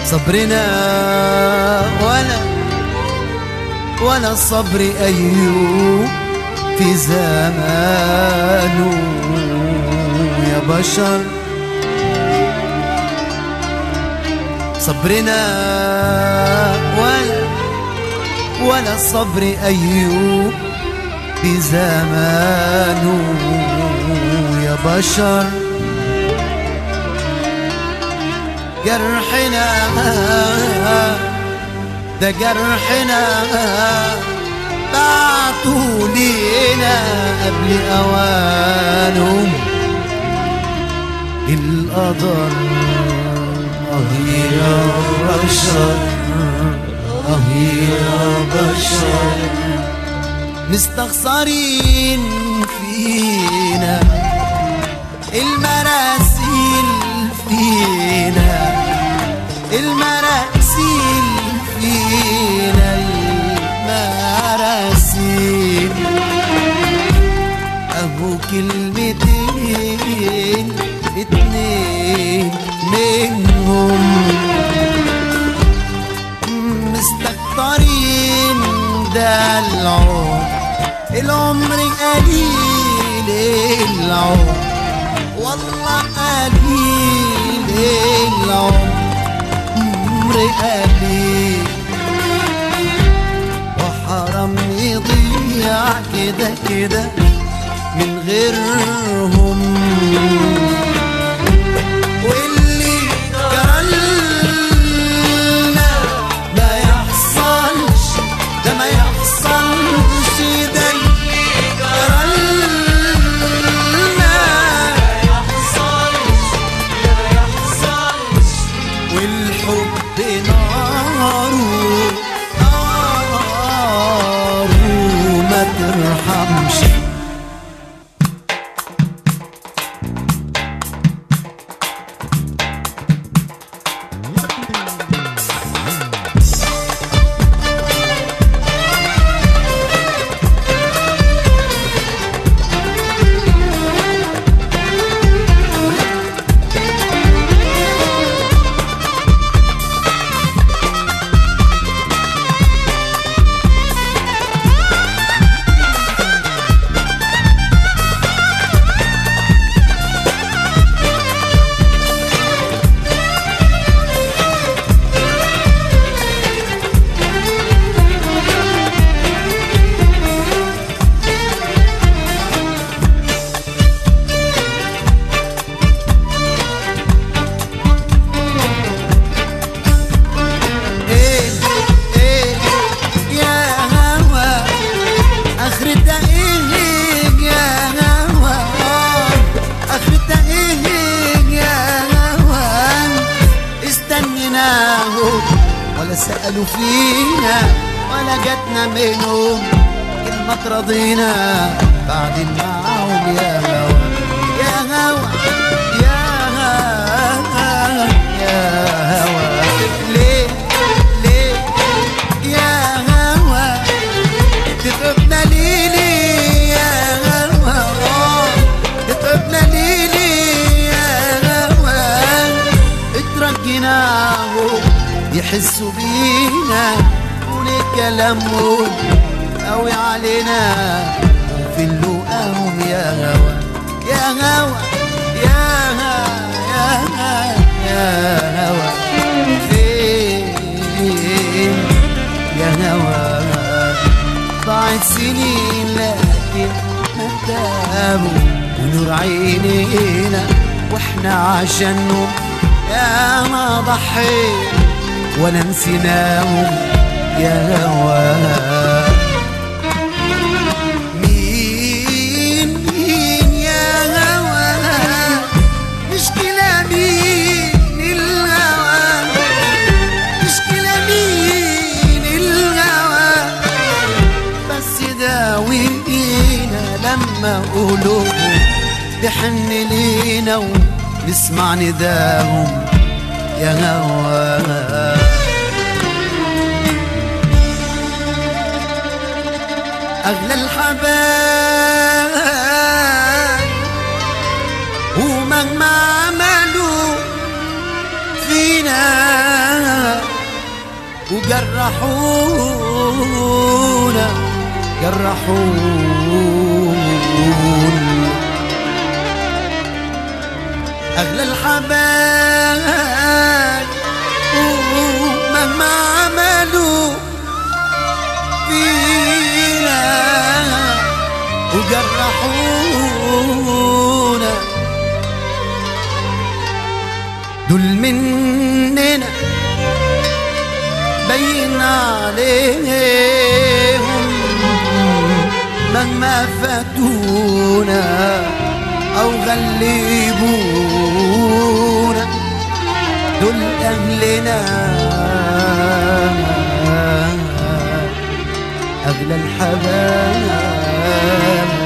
صبرنا ولا ولا صبر أيوب في زمانه يا بشر صبرنا ولا ولا صبر أيوب في زمانه يا بشر جرحنا ده جرحنا بعتوا لينا قبل أوانهم القدر آه يا بشر آه يا بشر مستخسرين فينا المراسيل فينا المراسيل فينا المراسيل أبو كلمتين اتنين منهم مستكترين ده العمر العمر قليل العمر والله قليل العمر قليل وحرام يضيع كده كده من غيرهم واللي جرالنا ما يحصلش ده ما يحصلش ده اللي جرالنا والحب ناره ناره ما ترحمش ايه ايه يا هوا اخرتها ايه يا هوا اخرتها ايه يا هوا استنيناه ولا سألوا فينا ولا جاتنا منهم كلمة ترضينا بعد معاهم يا هوا يا هوا يا هوا يا هوا ليه ليه يا هوا تتعبنا ليلي يا هوا تتعبنا ليلي يا هوا اترجيناه يحسوا بينا وليه كلامهم قوي علينا في اللقاهم يا هوا يا هوا يا هوا يا هوا يا هوا فين يا هوا ضاعت سنين لكن ندابوا ونور عينينا واحنا عشانهم يا ما ضحينا ولا نسيناهم يا هوا مين مين يا هوا مشكلة مين الهوى مشكلة مين الهوى بس داوينا لما قلوبهم تحن لينا ونسمع نداهم يا هوا أغلى الحبايب ومهما عملوا فينا وجرحونا جرحونا أغلى الحبايب مهما عملوا فينا وجرحونا دول مننا بين عليهم مهما فاتونا أو غلبونا دول أهلنا أغلى الحبايب